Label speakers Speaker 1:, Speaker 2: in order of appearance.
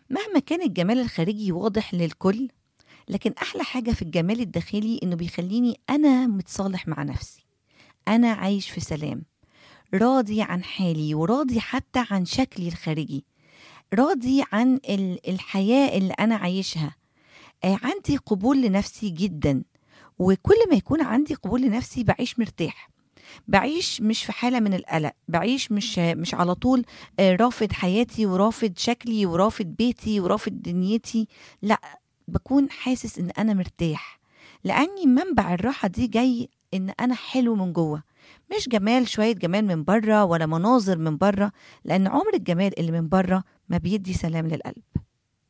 Speaker 1: مهما كان الجمال الخارجي واضح للكل لكن أحلى حاجة في الجمال الداخلي إنه بيخليني أنا متصالح مع نفسي أنا عايش في سلام راضي عن حالي وراضي حتى عن شكلي الخارجي راضي عن ال- الحياة اللي أنا عايشها آه، عندي قبول لنفسي جدا وكل ما يكون عندي قبول لنفسي بعيش مرتاح بعيش مش في حالة من القلق بعيش مش مش على طول آه، رافض حياتي ورافض شكلي ورافض بيتي ورافض دنيتي لا بكون حاسس ان انا مرتاح لاني منبع الراحة دي جاي ان انا حلو من جوه مش جمال شوية جمال من بره ولا مناظر من بره لان عمر الجمال اللي من بره ما بيدي سلام للقلب